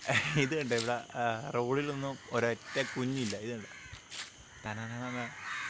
ഇത് കണ്ടോ ഇവിടെ ആ, റോഡിലൊന്നും ഒരൊറ്റ കുഞ്ഞില്ല ഇത് കണ്ടോ തനനനന.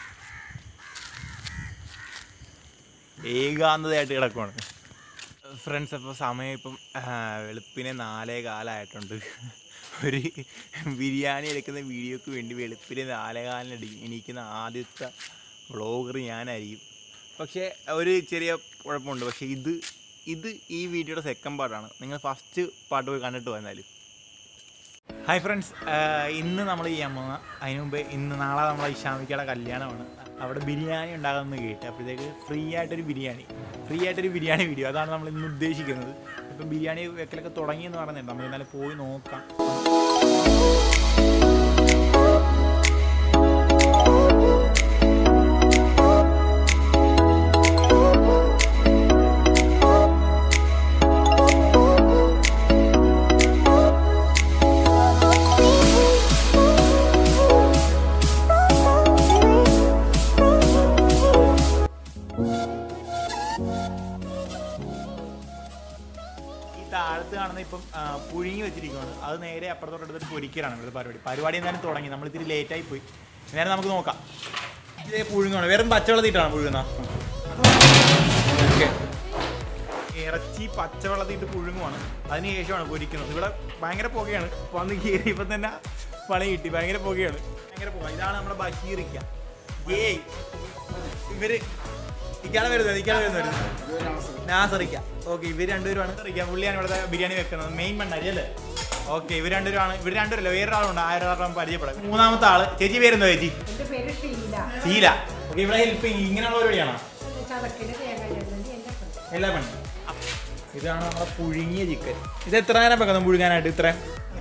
ഏകാന്തതയായിട്ട് കിടക്കുവാണ് ഫ്രണ്ട്സ് അപ്പോൾ സമയം ഇപ്പം ആ, വെളുപ്പിനെ നാലേ കാലമായിട്ടുണ്ട് ഒരു ബിരിയാണി എടുക്കുന്ന വീഡിയോക്ക് വേണ്ടി വെളുപ്പിനെ നാലേ കാലിന് എണീക്കുന്ന ആദ്യത്തെ വ്ളോഗർ ഞാനായിരിക്കും പക്ഷേ ഒരു ചെറിയ കുഴപ്പമുണ്ട് പക്ഷേ ഇത് ഇത് ഈ വീഡിയോയുടെ സെക്കൻഡ് പാർട്ടാണ് നിങ്ങൾ ഫസ്റ്റ് പാർട്ട് പോയി കണ്ടിട്ട് വന്നാലും ഹായ് ഫ്രണ്ട്സ് ഇന്ന് നമ്മൾ ചെയ്യാൻ പോകുന്ന അതിന് മുമ്പ് ഇന്ന് നാളെ നമ്മളെ ഇഷാമിക്കയുടെ കല്യാണമാണ് അവിടെ ബിരിയാണി ഉണ്ടാകുമെന്ന് കേട്ട് അപ്പോഴത്തേക്ക് ഫ്രീ ആയിട്ടൊരു ബിരിയാണി ഫ്രീ ആയിട്ടൊരു ബിരിയാണി വീഡിയോ അതാണ് നമ്മൾ ഇന്ന് ഉദ്ദേശിക്കുന്നത് ഇപ്പം ബിരിയാണി വെക്കലൊക്കെ തുടങ്ങിയെന്ന് പറഞ്ഞിട്ടുണ്ട് നമ്മൾ എന്നാലും പോയി നോക്കാം ഈ താഴത്ത് കാണുന്ന ഇപ്പം ആ, പുഴുങ്ങി വെച്ചിരിക്കുകയാണ് അത് നേരെ അപ്പുറത്തോട്ട് എടുത്തിട്ട് പൊരിക്കലാണ് ഇവിടുത്തെ പരിപാടി പരിപാടി എന്തായാലും തുടങ്ങി നമ്മൾ ഇത്തിരി ലേറ്റായി പോയി നേരെ നമുക്ക് നോക്കാം ഇതേ പുഴുങ്ങാണ് വെറും പച്ചവെള്ളത്തിട്ടാണ് പുഴുങ്ങുന്ന ഓക്കെ ഇറച്ചി പച്ചവെള്ളത്തിട്ട് പുഴുങ്ങുവാണ് അതിന് ശേഷമാണ് പൊരിക്കുന്നത് ഇവിടെ ഭയങ്കര പുകയാണ് വന്ന് കയറിയപ്പോൾ തന്നെ പണി കിട്ടി ഭയങ്കര പുകയാണ് ഭയങ്കര പുക ഇതാണ് നമ്മുടെ ബഷീറിക്ക ഏയ് ഇവര് ഇക്കാണ് വരുന്നത് ഇക്കാണ് വരുന്നത് നാസറിക്ക ഓക്കെ ഇവർ രണ്ടുപേരുമാണ് റിക്ക പുള്ളിയാണ് ഇവിടുത്തെ ബിരിയാണി വെക്കുന്നത് മെയിൻ മണ്ണാരി അല്ലേ ഓക്കെ ഇവർ രണ്ടുപേരാണ് ഇവർ രണ്ടുപേരല്ല വേറൊരാളുണ്ട് ആയിരം ആറാം പരിചയപ്പെടാം മൂന്നാമത്തെ ആള് ചേച്ചി പേരെന്തോ ചേച്ചി എന്റെ പേര് ഷീല ശീല ഓക്കെ ഇവിടെ ഹെൽപ്പ് ഇങ്ങനെയുള്ള പരിപാടിയാണോ ചതക്കിന് തേങ്ങ ചേർന്നത് എന്റെ പണി. എല്ലാ പണി ഇതാണ് നമ്മുടെ പുഴുങ്ങിയ ചിക്കൻ ഇത് എത്ര നേരം വെക്കണം പുഴുങ്ങാനായിട്ട് ഇത്ര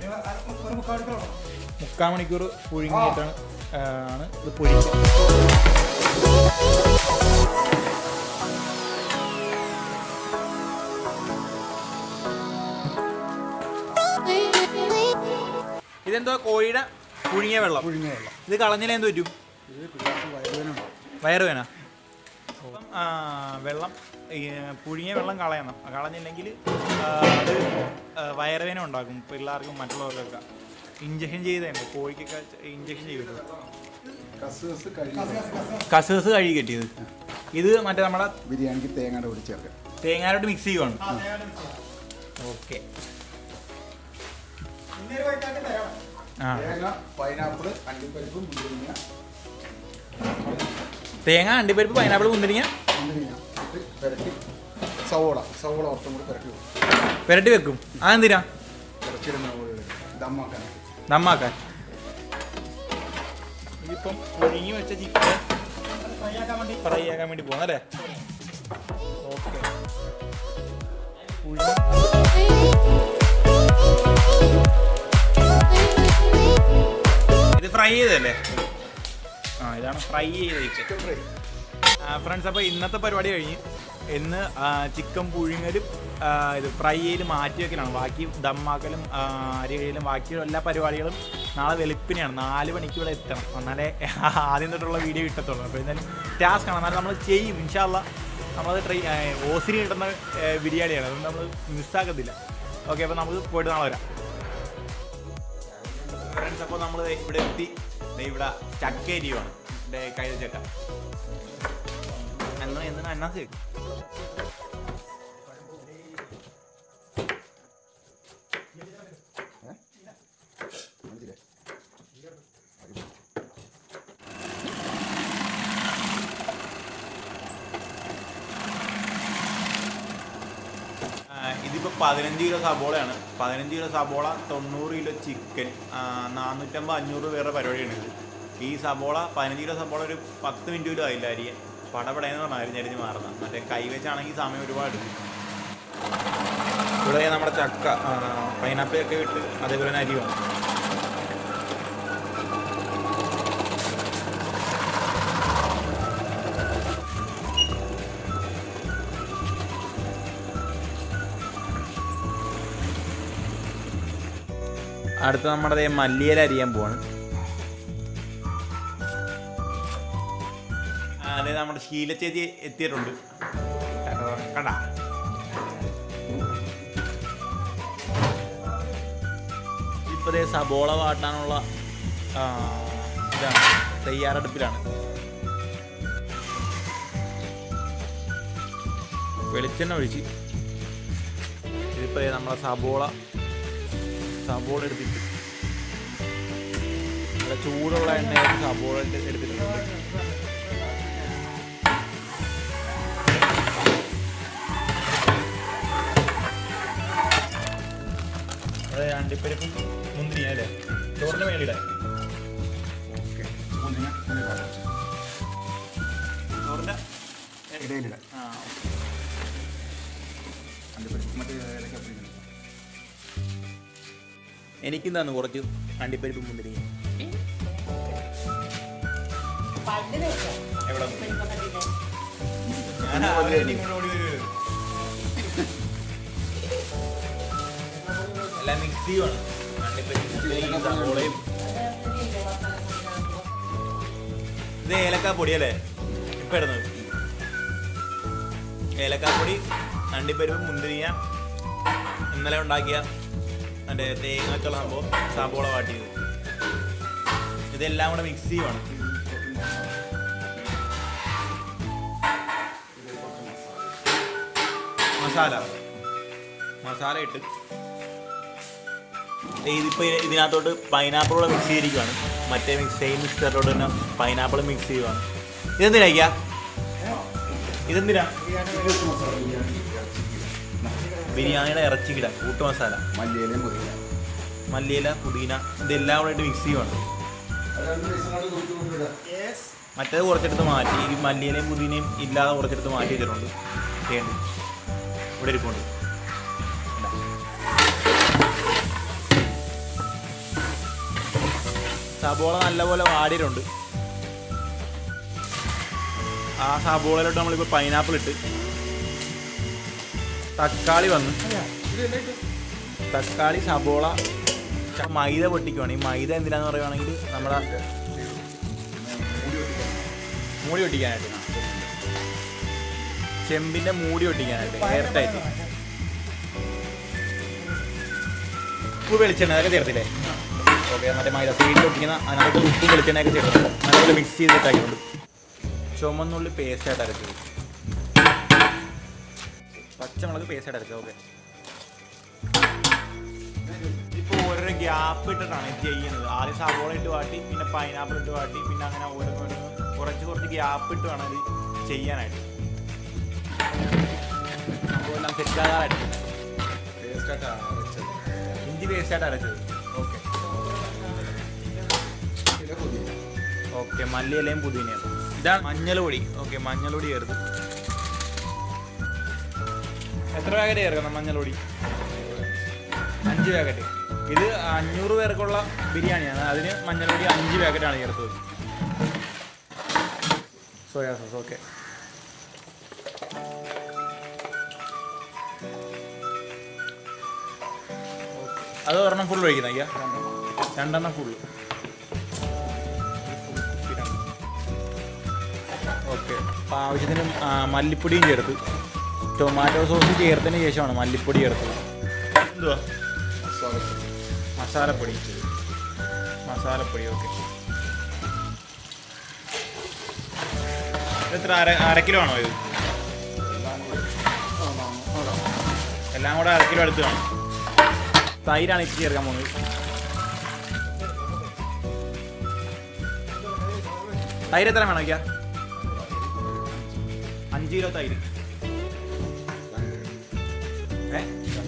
മുക്കാൽ മണിക്കൂർ പുഴുങ്ങിയിട്ടാണ് ആ, ആണ് ഇത് പൊരിക്കുക ഇതെന്തോ കോഴിയുടെ പുഴുങ്ങിയ വെള്ളം പുഴുങ്ങിയ വെള്ളം ഇത് കളഞ്ഞില്ല എന്ത് പറ്റും ഇത് പിള്ളേർക്ക് വയറുവേനുണ്ട് വയറുവേന അപ്പം ആ, വെള്ളം ഈ, പുഴുങ്ങിയ വെള്ളം കളയണം കളഞ്ഞില്ലെങ്കിൽ ആ, അത് ആ, വയറുവേന ഉണ്ടാക്കും പിള്ളേർക്കും മറ്റുള്ളവർക്കൊക്കെ ഇഞ്ചക്ഷൻ ചെയ്തതുണ്ട് കോഴിക്കൊക്കെ ഇഞ്ചക്ഷൻ ചെയ്തത് കസ് കഴുകി കസേസ് കഴുകി കെട്ടിയത് ഇത് മറ്റേ നമ്മുടെ ബിരിയാണിക്ക് തേങ്ങയുടെ കൂടി ചേർക്കാം തേങ്ങാരോട്ട് മിക്സ് ചെയ്യുവാണ് ഓക്കെ ആ തേങ്ങ പൈനാപ്പിൾ അണ്ടിപ്പരിപ്പ് മുന്തിരിങ്ങ തേങ്ങ അണ്ടിപ്പരിപ്പ് പൈനാപ്പിൾ മുന്തിരിങ്ങ മുന്തിരിങ്ങ ഇട്ട് പുരട്ടി സവോള സവോള ഒട്ടും കൂടി പുരട്ടി വെക്കും പുരട്ടി വെക്കും അതെന്തിനാ ഇറച്ചിയിടുന്ന ദമ്മാക്കാൻ നമ്മാക്കാൻ ഇതിപ്പം പുഴുങ്ങി വെച്ച ചിക്കൻ ഫ്രൈ ആക്കാൻ വേണ്ടി പോകുന്നല്ലേ ഓക്കെ ഇത് ഫ്രൈ ചെയ്തല്ലേ ആ ഇതാണ് ഫ്രൈ ചെയ്ത ചിക്കൻ ഫ്രൈ ഫ്രണ്ട്സ് അപ്പോൾ ഇന്നത്തെ പരിപാടി കഴിഞ്ഞ് ഇന്ന് ചിക്കൻ പുഴുങ്ങലും ആ, ഇത് ഫ്രൈ ചെയ്ത് മാറ്റി വെക്കലാണ് ബാക്കി ദമ്മാക്കലും ആ, അരി കഴിയലും ബാക്കി എല്ലാ പരിപാടികളും നാളെ വെളുപ്പിനെയാണ് നാല് മണിക്ക് ഇവിടെ എത്തണം എന്നാലേ ആദ്യം തൊട്ടുള്ള വീഡിയോ കിട്ടത്തുള്ളൂ അപ്പോൾ എന്തായാലും ടാസ്ക് ആണ് എന്നാലും നമ്മൾ ചെയ്യും ഇൻഷാല്ല നമ്മളത് ട്രൈ ഓസിന് കിട്ടുന്ന ഏ, ബിരിയാണിയാണ് അതുകൊണ്ട് നമ്മൾ മിസ്സാക്കത്തില്ല ഓക്കെ അപ്പോൾ നമുക്ക് പോയിട്ട് നാളെ വരാം ഫ്രണ്ട്സ് അപ്പോൾ നമ്മൾ ഇവിടെ എത്തി ദേ ഇവിടെ ചക്കരിയുമാണ് കൈത ചക്ക എന്നാ എന്തിനാ എന്നാ ശരി മനസ്സിലായി ആ, ഇതിപ്പോൾ പതിനഞ്ച് കിലോ സബോളയാണ് പതിനഞ്ച് കിലോ സബോള തൊണ്ണൂറ് കിലോ ചിക്കൻ നാനൂറ്റമ്പത് അഞ്ഞൂറ് പേരുടെ പരിപാടിയാണ് ഇത് ഈ സബോള പതിനഞ്ച് കിലോ സബോള ഒരു പത്ത് മിനിറ്റ് പോലും ആയില്ല അരിയാൻ പടപടയെന്ന് പറഞ്ഞാൽ അരിഞ്ഞരിഞ്ഞ് മാറുന്നത് മറ്റേ കൈ വെച്ചാണെങ്കിൽ സമയം ഒരുപാട് എടുക്കും. ഇവിടെ നമ്മുടെ ചക്ക പൈനാപ്പിൾ ഒക്കെ ഇട്ട് അതേപോലെ തന്നെ അരി വേണം അടുത്ത നമ്മുടെ ദേ മല്ലിയില അരിയാൻ പോവാണ് ആ, അതെ നമ്മുടെ ശീലച്ചേച്ചി എത്തിയിട്ടുണ്ട് കണ്ടാ ഇപ്പോൾ ദേ സബോള വാട്ടാനുള്ള ആ, ഇതാണ് തയ്യാറെടുപ്പിലാണ് വെളിച്ചെണ്ണ ഒഴിച്ച് ഇതിപ്പോൾ നമ്മളെ സബോള സബോള എടുത്തിട്ട് നല്ല ചൂടുള്ള എണ്ണയിൽ സബോള എടുത്ത് എടുത്തിട്ടുണ്ട് അത് അണ്ടിപ്പരിപ്പും മുന്തിരിയും അല്ലേ ചോറിൻ്റെ മേളിടാൻ ഓക്കെ മുന്തിരിങ്ങ ഇതിൽ കാണാം. ചോറിൻ്റെ ഇടയിലിടാം ആ അണ്ടിപ്പരിപ്പ് മറ്റേ ഏലക്കപ്പൊടി ഇടണം. എനിക്കും തന്നു കുറച്ച് അണ്ടിപ്പരിപ്പ് മുന്തിരിയും പണ്ട് വെച്ചോ എവിടെ പെരുമ്പക്കത്തിന്റെ ഞാൻ ആദ്യം ഇങ്ങോട്ട് ഓടി വരുവാ. എല്ലാം മിക്സ് ചെയ്യുവാണ് അണ്ടിപ്പരിപ്പ് മുന്തിരിയും സവോളയും അത് ഇതില്ലേ മസാലപ്പൊടിയിലാകുമ്പോ ഇത് ഏലക്കാപ്പൊടി അല്ലേ ഇപ്പം ഇടുന്നത് ഏലക്കാപ്പൊടി അണ്ടിപ്പരിപ്പ് മുന്തിരിങ്ങ ഇന്നലെ ഉണ്ടാക്കിയ മറ്റേ തേങ്ങക്കളാകുമ്പോൾ സബോള വാട്ടിയത് ഇതെല്ലാം കൂടെ മിക്സ് ചെയ്യുവാണ് മസാല മസാല ഇട്ട് ഇതിപ്പോൾ ഇതിനകത്തോട്ട് പൈനാപ്പിൾ കൂടെ മിക്സ് ചെയ്തിരിക്കുകയാണ് മറ്റേ മിക്സ് സെയിം മിക്സറിലോട്ട് തന്നെ പൈനാപ്പിൾ മിക്സ് ചെയ്യുവാണ് ഇതെന്തിനാ ഇതെന്തിനാ ഇതിലേക്ക് മസാല ബിരിയാണി ഇറച്ചിക്ക് ബിരിയാണിയുടെ ഇറച്ചി കിട കൂട്ട് മസാല മല്ലിയിലയും പുതിന മല്ലിയില പുതിന ഇതെല്ലാം കൂടെ ഇട്ട് മിക്സ് ചെയ്യുവാണ് അത് രണ്ട് ദിവസങ്ങളാണ് തൂക്കി കൊണ്ടിടുക മറ്റേത് കുറച്ചെടുത്ത് മാറ്റി ഈ മല്ലിയിലയും പുതിനയും ഇല്ലാതെ കുറച്ചെടുത്ത് മാറ്റി വെച്ചിട്ടുണ്ട് ചെയ്യേണ്ടി ഇവിടെ ഇരിപ്പുണ്ട് ഇതാ. സബോള നല്ലപോലെ വാടിയിട്ടുണ്ട് ആ സബോളയിലോട്ട് നമ്മളിപ്പോൾ പൈനാപ്പിൾ ഇട്ട് തക്കാളി വന്ന് തക്കാളി സബോള ച- മൈദ പൊട്ടിക്കുവാണ് ഈ മൈദ എന്തിനാന്ന് പറയുവാണെങ്കിൽ നമ്മുടെ മൂടി ഒട്ടിക്കാനായിട്ട് ചെമ്പിന്റെ മൂടി ഒട്ടിക്കാനായിട്ട് എയർ ടൈറ്റ് ഉപ്പ് വെളിച്ചെണ്ണ അതൊക്കെ ചേർത്തില്ലേ ഓക്കെ മറ്റേ മൈദ സൈഡിൽ ഒട്ടിക്കുന്ന അതിനകത്ത് ഉപ്പ് വെളിച്ചെണ്ണയൊക്കെ ചേർത്തിട്ടുണ്ട് നല്ലപോലെ മിക്സ് ചെയ്തിട്ടാക്കിയിട്ടുണ്ട് ചുമന്നുള്ളി പേസ്റ്റ് ആയിട്ട് അരച്ചത് പച്ചമുളക് പേസ്റ്റ് ആയിട്ട് അരച്ചത് ഓക്കെ ഇപ്പോൾ ഓരോരോ ഗ്യാപ്പ് ഇട്ടിട്ടാണ് ഇത് ചെയ്യുന്നത് ആദ്യം സവോള ഇട്ട് വാട്ടി പിന്നെ പൈനാപ്പിൾ ഇട്ട് വാട്ടി പിന്നെ അങ്ങനെ ഓരോന്നോരോന്ന് കുറച്ച് കുറച്ച് ഗ്യാപ്പ് ഇട്ട് വേണം ഇത് ചെയ്യാനായിട്ട് സംഭവമെല്ലാം സെറ്റാകാനായിട്ട് പേസ്റ്റായിട്ട് അരച്ചത് ഇഞ്ചി പേസ്റ്റായിട്ട് അരച്ചത് ഓക്കെ പിന്നെ പുതിന ഓക്കെ മല്ലിയിലയും പുതിനയും ഇതാണ് മഞ്ഞൾ പൊടി ഓക്കെ മഞ്ഞൾ പൊടി ചേർത്ത് എത്ര പാക്കറ്റ് ചേർക്കണം മഞ്ഞൾ പൊടി അഞ്ച് പാക്കറ്റ് ഇത് അഞ്ഞൂറ് പേർക്കുള്ള ബിരിയാണിയാണ് അതിന് മഞ്ഞൾ പൊടി അഞ്ച് പാക്കറ്റാണ് ചേർത്തത് സോയാ സോസ് ഓക്കെ അത് ഒരെണ്ണം ഫുൾ ഒഴിക്കുന്ന അയ്യാ രണ്ടെണ്ണം ഫുള്ള് ഓക്കെ അപ്പോൾ ആവശ്യത്തിന് ആ, മല്ലിപ്പൊടിയും ചേർത്ത് ടൊമാറ്റോ സോസ് ചേർത്തതിന് ശേഷമാണ് മല്ലിപ്പൊടി ചേർത്തത് എന്തുവാ മസാല മസാലപ്പൊടി മസാലപ്പൊടി ഓക്കെ എത്ര അര അര കിലോ ആണോ ഇത് എല്ലാം കൂടെ അര കിലോ അടുത്ത് കാണും തൈരാണ് ഇച്ചിരി ചേർക്കാൻ പോകുന്നത് തൈര് എത്ര വേണം വയ്ക്കാം അഞ്ച് കിലോ തൈര് ഏ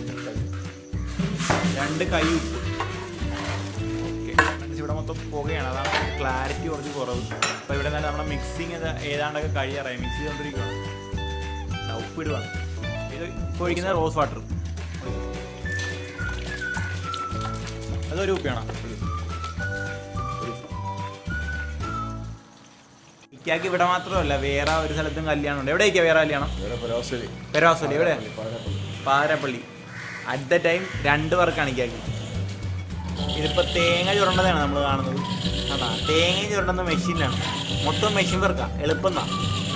രണ്ട് കൈ ഉപ്പ് ഓക്കെ ഇവിടെ മൊത്തം പുകയാണ് അതാണ് ക്ലാരിറ്റി കുറച്ച് കുറവ് അപ്പോൾ ഇവിടെ തന്നെ നമ്മുടെ മിക്സിങ് ഏതാണ്ടൊക്കെ കഴിയാറായി മിക്സ് ചെയ്തുകൊണ്ടിരിക്കുകയാണ് ദാ ഉപ്പ് ഇടുവാണ് ഇത് ഇപ്പോൾ ഒഴിക്കുന്ന റോസ് വാട്ടർ അതൊരു ഉപ്പിയാണോ ഇക്കാക്ക് ഇവിടെ മാത്രമല്ല വേറെ ഒരു സ്ഥലത്തും കല്യാണം ഉണ്ട് എവിടെയൊക്കെയാ വേറെ കല്യാണം വേറെ പരാസരി പെരാസോലി എവിടെ പാരപ്പള്ളി അറ്റ് ദ ടൈം രണ്ട് വർക്കാണ് ഇക്കാക്കി ഇതിപ്പോൾ തേങ്ങ ചുരണ്ടതാണ് നമ്മൾ കാണുന്നത് അതാ തേങ്ങ ചുരണ്ടുന്ന മെഷീനിലാണ് മൊത്തം മെഷീൻ വർക്കാ എളുപ്പം എന്നാ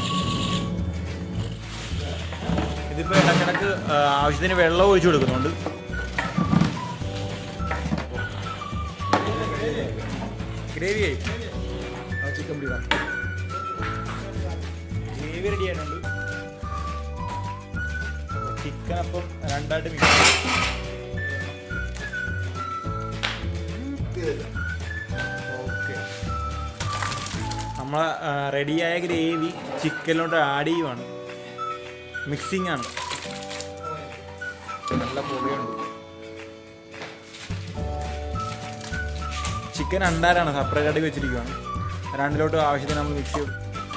ഇതിപ്പോൾ ഇടക്കിടക്ക് ആ, ആവശ്യത്തിന് വെള്ളം ഒഴിച്ചു കൊടുക്കുന്നുണ്ട് ഗ്രേവി ആയി ചിക്കൻ ബിരിയാണി ഗ്രേവി റെഡി ആയിട്ടുണ്ട് ചിക്കൻ അപ്പം രണ്ടായിട്ട് മിക്സ് ഓക്കെ നമ്മളെ റെഡിയായ ഗ്രേവി ചിക്കനിലോട്ട് ആഡ് ചെയ്യുവാണ് മിക്സിംഗ് ആണ് നല്ല പൊടിയുണ്ട് ചിക്കൻ അണ്ടാരാണ് സെപ്പറേറ്റ് ആയിട്ട് വെച്ചിരിക്കുകയാണ് രണ്ടിലോട്ട് ആവശ്യത്തിന് നമ്മൾ മിക്സ് ചെയ്യും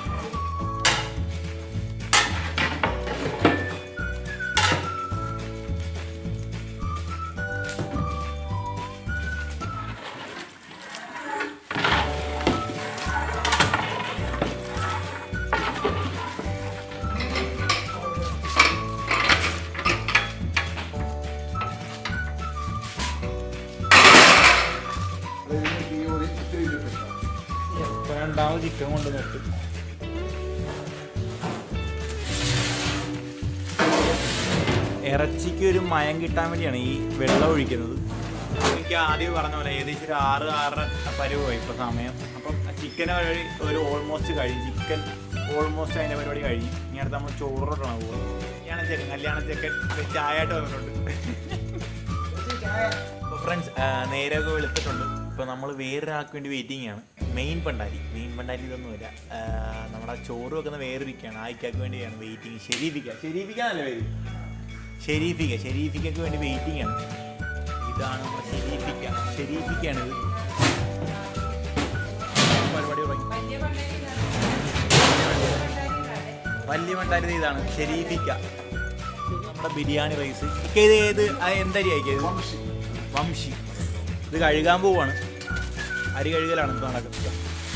ഈ ഒരു ഇത്തിരി ഇട്ടിട്ടുണ്ടാവും ഇപ്പൊ രണ്ടാമത് ചിക്കൻ കൊണ്ടുവന്നിട്ട് ഇറച്ചിക്ക് ഒരു മയം കിട്ടാൻ വേണ്ടിയാണ് ഈ വെള്ളം ഒഴിക്കുന്നത് എനിക്ക് ആദ്യം പറഞ്ഞ പോലെ ഏകദേശം ഒരു ആറ് ആറര പരുവായി ഇപ്പോൾ സമയം അപ്പം ചിക്കൻ വഴി ഒരു ഓൾമോസ്റ്റ് കഴിഞ്ഞു ചിക്കൻ ഓൾമോസ്റ്റ് അതിൻ്റെ പരിപാടി കഴിഞ്ഞു ഇനി അടുത്ത് നമ്മൾ ചോറോട്ടാണ് പോകുന്നത് കല്യാണ ചെക്കൻ കല്യാണ ചെക്കൻ ചായയായിട്ട് വന്നിട്ടുണ്ട് അപ്പോൾ ഫ്രണ്ട്സ് നേരമൊക്കെ വെളുത്തിട്ടുണ്ട് ഇപ്പോൾ നമ്മൾ വേറൊരാൾക്ക് വേണ്ടി വെയിറ്റിംഗ് ആണ് മെയിൻ പണ്ടാരി മെയിൻ പണ്ടാരി ഇതൊന്നുമില്ല ആ, നമ്മുടെ ചോറ് വെക്കുന്ന വേറൊരിക്കാണ് ആ ഇക്കാക്ക് വേണ്ടിയാണ് വെയിറ്റിംഗ് ഷെരീഫിക്ക ഷെരീഫിക്ക നല്ല പേര് ഷെരീഫിക്ക ഷെരീഫിക്കക്ക് വേണ്ടി വെയിറ്റിംഗ് ആണ് ഇതാണ് നമ്മുടെ ഷെരീഫിക്ക ഷെരീഫിക്കാണ് ഇത് പരിപാടി തുടങ്ങി വലിയ പണ്ടാരിയിലാണ്. വലിയ മണ്ടാരി ഇതാണ് ഷെരീഫിക്ക നമ്മുടെ ബിരിയാണി റൈസ് ഇക്ക ഇത് ഏത് ആ, എന്തരി അയക്കിയത് വംശി വംശി ഇത് കഴുകാൻ പോവാണ് അരി കഴുകലാണ് ഇപ്പൊ നടക്കുന്നത്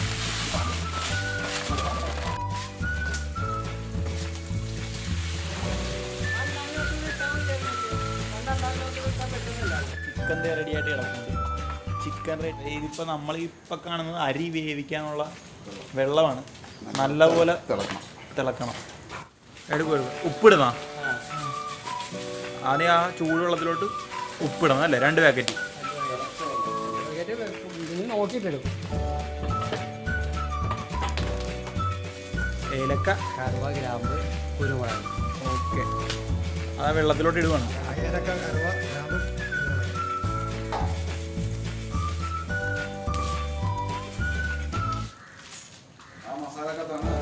ചിക്കൻ റെഡി ആയിട്ട് കിടക്കുന്നുണ്ട് ചിക്കൻ റെഡി ഇതിപ്പോൾ നമ്മൾ ഇപ്പം കാണുന്നത് അരി വേവിക്കാനുള്ള വെള്ളമാണ് നല്ലപോലെ തിളക്കണം തിളക്കണം എടുക്കും എടുക്കും ഉപ്പിടണം ആദ്യം ആ ചൂടുവെള്ളത്തിലോട്ട് ഉപ്പിടണം അല്ലേ രണ്ട് പാക്കറ്റ് നോക്കിയിട്ടെടുക്കും ഏലക്ക കറുവ ഗ്രാമ്പ് കുരുമുളക് ഓക്കെ ആ വെള്ളത്തിലോട്ട് ഇടുവാണ് ഏലക്ക കറുവ ഗ്രാമ്പ് ആ മസാലക്കകത്താണ്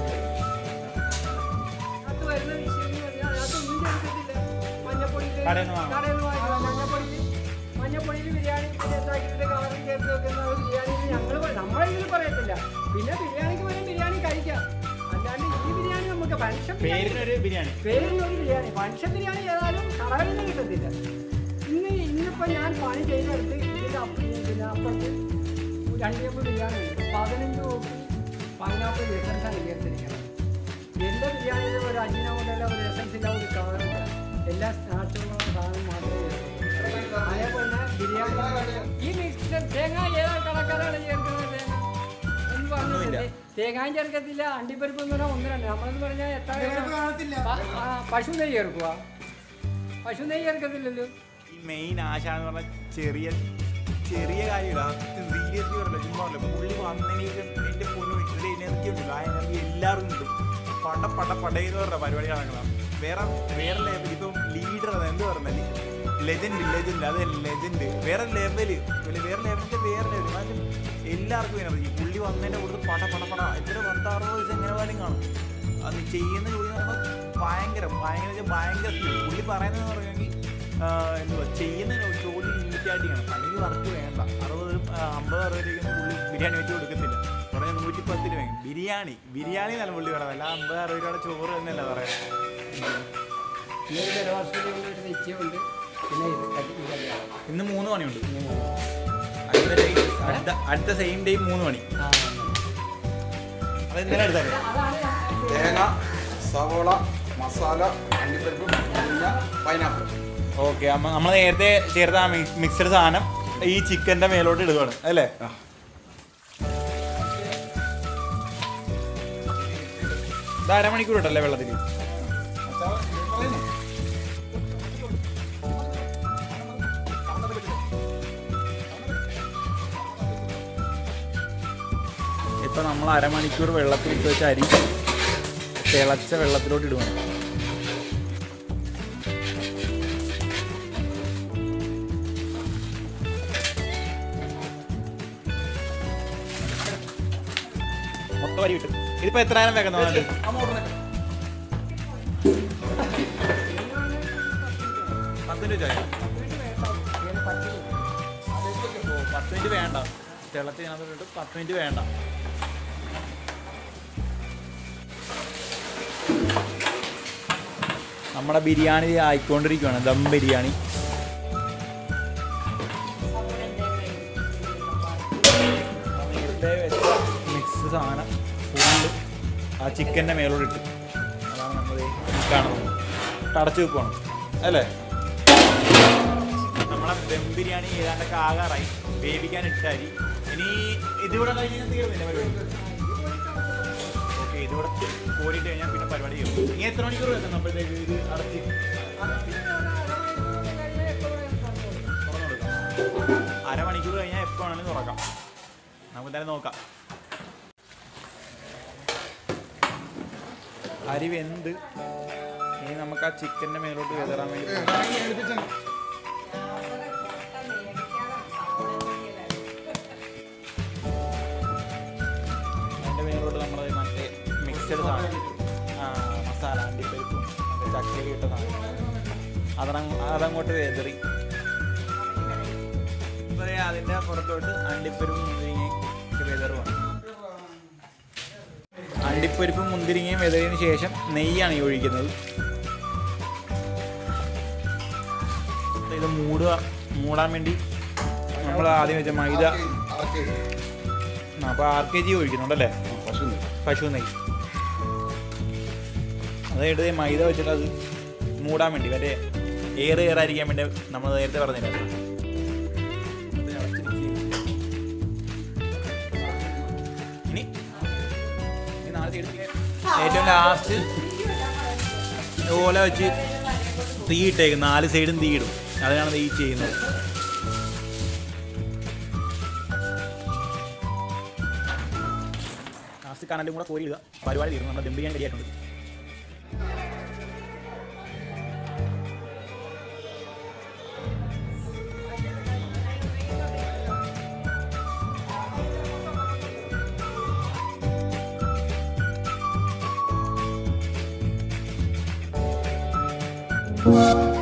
അത് വരുന്ന വിഷയം എന്ന് പറഞ്ഞാൽ അതിനകത്തൊന്നും ചേർക്കത്തില്ല മഞ്ഞപ്പൊടിയിൽ കടയിൽ നിന്ന് വാങ്ങാം. കടയിൽ നിന്ന് വാങ്ങിക്കണം മഞ്ഞപ്പൊടിയിൽ മഞ്ഞപ്പൊടിയിൽ ബിരിയാണി ഉണ്ടാക്കിയിട്ട് കളറും ചേർത്ത് വെക്കുന്ന ഒരു ബിരിയാണിയിൽ ഞങ്ങൾ നമ്മളെ ഇതിൽ പറയത്തില്ല പിന്നെ ബിരിയാണിക്ക് പകരം ബിരിയാണി കഴിക്കാം അല്ലാണ്ട് ഈ ബിരിയാണി നമുക്ക് ഫങ്ഷൻ ബിരിയാണി പേരിനൊരു ബിരിയാണി പേരിനൊരു ബിരിയാണി ഫങ്ഷൻ ബിരിയാണി ഏതായാലും കടകളിൽ നിന്ന് കിട്ടത്തില്ല ഇന്ന് ഇന്നിപ്പോൾ ഞാൻ പണി ചെയ്തെടുത്ത് ഇതിൻ്റെ അപ്പുറത്ത് പിന്നെ അപ്പുറത്ത് രണ്ട് കപ്പ് ബിരിയാണി ഉണ്ട് പതിനഞ്ച് കോപ്പി പൈനാപ്പിൾ എസൻസാണ് ചേർത്തിരിക്കുന്നത് എൻ്റെ ബിരിയാണിയിൽ ഒരു അജിനോമോട്ടല്ല ഒരു എസൻസ് ഇല്ല ഒരു കളറില്ല എല്ലാ സ്നാച്ചുകളും സാധനം മാത്രമേ ചേർക്കൂ. അതേപോലെ തന്നെ ബിരിയാണി ഈ മിക്സ്ഡ് തേങ്ങ ഏതാ കടക്കാരാണ് ചേർക്കുന്നത് തേങ്ങ എന്ന് പറഞ്ഞിട്ടില്ലേ തേങ്ങായും ചേർക്കത്തില്ല അണ്ടിപ്പരിപ്പ് എന്ന് പറഞ്ഞാൽ ഒന്ന് രണ്ട് നമ്മളെന്ന് പറഞ്ഞാൽ എത്ര പ- ആ, പശു നെയ്യ് ചേർക്കുക പശു നെയ്യ് ചേർക്കത്തില്ലല്ലോ ഈ മെയിൻ ആശ എന്ന് പറഞ്ഞാൽ ചെറിയ ചെറിയ കാര്യമില്ല സീരിയസ്ലി പറയല്ല ചുമ്മാ പറയല്ല പുള്ളി വന്നതിനേക്ക് എൻ്റെ പൊന്നു ഒരു എനർജി ഉണ്ടല്ലോ ആ എനർജി എല്ലാവർക്കും കിട്ടും പട പട പടയെന്ന് പറഞ്ഞ പരിപാടി നടക്കണം വേറെ വേറെ ലെവൽ ഇപ്പം ലീഡർ എന്ത് പറഞ്ഞാൽ ലെജൻഡ് ലെജൻഡ് അത് ലെജൻഡ് വേറെ ലെവല് വേറെ ലെവലിൻ്റെ വേറെ ലെവൽ എന്നാലും എല്ലാവർക്കും എനർജി പുള്ളി വന്നതിൻ്റെ കൂടുതൽ പട പട പട എത്ര പത്താറുപത് വയസ്സ് എങ്ങനെ പോലും കാണും അത് ചെയ്യുന്ന ജോലി എന്ന് പറഞ്ഞാൽ ഭയങ്കര ഭയങ്കര വെച്ചാൽ ഭയങ്കര speed. പുള്ളി പറയുന്നത് പറയുമെങ്കിൽ എന്തുവാ ചെയ്യുന്ന ജോലി നീറ്റായിട്ട് ചെയ്യണം അല്ലെങ്കിൽ വർക്ക് വേണ്ട അറുപത് ആ, അമ്പത് അറുപത് രൂപയ്ക്ക് പുള്ളി ബിരിയാണി വെച്ച് കൊടുക്കത്തില്ല പറഞ്ഞ നൂറ്റി പത്ത് രൂപ ബിരിയാണി ബിരിയാണി നല്ല പുള്ളി പറയുന്നത് അല്ല അമ്പത് അറുപത് രൂപയുടെ ചോറ് എന്നല്ല പറയാം ഈ ഒരു ജലവാസത്തിലുള്ള ഒരു നിശ്ചയമുണ്ട് പിന്നെ ഇത് കട്ടി കല്യാണം ഇന്ന് മൂന്ന് മണിയുണ്ട് അടുത്ത ഡേ അടുത്ത അടുത്ത സെയിം ഡേ മൂന്ന് മണി ആ അത് ഇന്നലെ എടുത്തല്ലേ അതാണ് ഞാൻ തേങ്ങ സവോള മസാല അണ്ടിപ്പരിപ്പ് മുരിങ്ങ പൈനാപ്പിൾ ഓക്കെ അമ്മ നമ്മൾ നേരത്തെ ചേർത്ത ആ മിക്സഡ് സാധനം ഈ ചിക്കൻ്റെ മേലോട്ട് ഇടുകയാണ് അല്ലേ ആ. ഇത് അരമണിക്കൂർ ഇട്ടല്ലേ വെള്ളത്തിൽ ഇപ്പം നമ്മൾ അരമണിക്കൂർ വെള്ളത്തിൽ ഇട്ട് വെച്ച അരി തിളച്ച വെള്ളത്തിലോട്ട് ഇടുവാണ് മൊത്തം അരി കിട്ടും ഇതിപ്പോ എത്ര നേരം വെക്കുന്നുണ്ട് പത്ത് മിനിറ്റ് ചായ പത്ത് മിനിറ്റ് വേണ്ട തിളച്ച് ഇതിനകത്ത് പത്ത് മിനിറ്റ് വേണ്ട നമ്മുടെ ബിരിയാണി ആയിക്കൊണ്ടിരിക്കുകയാണ് ദം ബിരിയാണി നേരത്തെ വെച്ച മിക്സ് സാധനം ഫുള്ള് ആ ചിക്കൻ്റെ മേലോട്ട് ഇട്ട് അതാണ് നമ്മൾ ഈ കാണുന്നത് ടടച്ച് വെക്കുവാണ് അല്ലേ നമ്മളെ ദം ബിരിയാണി ഏതാണ്ടൊക്കെ ആകാറായി വേവിക്കാൻ ഇട്ട അരി ഇനി ഇതിവിടെ കഴിഞ്ഞാൽ തീർന്നില്ല പരിപാടി ഓക്കെ ഇതിവിടെ കോരിയിട്ട് കഴിഞ്ഞാൽ പിന്നെ പരിപാടി ചെയ്യും ഇനി എത്ര മണിക്കൂർ വെക്കണം അപ്പോഴത്തേക്ക് ഇത് അടച്ച് തുറന്നു കൊടുക്കാം അരമണിക്കൂർ കഴിഞ്ഞാൽ എപ്പോൾ വേണമെങ്കിലും തുറക്കാം നമുക്ക് എന്തായാലും നോക്കാം അരി വെന്ത് ഇനി നമുക്ക് ആ ചിക്കൻ്റെ മേലോട്ട് വിതറാൻ വേണ്ടി പോകാം. അതിൻ്റെ മേലോട്ട് നമ്മൾ മറ്റേ മിക്സഡ് സാധനം ആ, മസാല അണ്ടിപ്പരിപ്പും മറ്റേ ചക്കയിൽ ഇട്ട സാധനം അതങ്ങ് അതങ്ങോട്ട് വേതറി പറയാ അതിൻ്റെ പുറത്തോട്ട് അണ്ടിപ്പരിപ്പും മുന്തിരിങ്ങയും വെതറുവാണ് അണ്ടിപ്പരിപ്പും മുന്തിരിങ്ങയും വെതറിയതിന് ശേഷം നെയ്യാണ് ഈ ഒഴിക്കുന്നത് ഇത് മൂടുക മൂടാൻ വേണ്ടി നമ്മൾ ആദ്യം വെച്ച മൈദ അപ്പോൾ ആർ കെ ജി ഒഴിക്കുന്നുണ്ടല്ലേ പശു പശു നെയ്യ് അതായത് മൈദ വെച്ചിട്ട് അത് മൂടാൻ വേണ്ടി മറ്റേ എയർ എയറായിരിക്കാൻ വേണ്ടി നമ്മൾ നേരത്തെ പറഞ്ഞില്ല ഇനി ഇനി നാളെ ചെയ്തിട്ട് ഏറ്റവും ലാസ്റ്റ് ഓല വെച്ച് തീ ഇട്ടേക്കും നാല് സൈഡും തീ ഇടും അതിനാണ് ഈ ചെയ്യുന്നത് ലാസ്റ്റ് കനലും കൂടെ കോരി ഇടുക പരിപാടി തീർന്നു നമ്മുടെ ദം ബിരിയാണി റെഡിയായിട്ടുണ്ട് ആ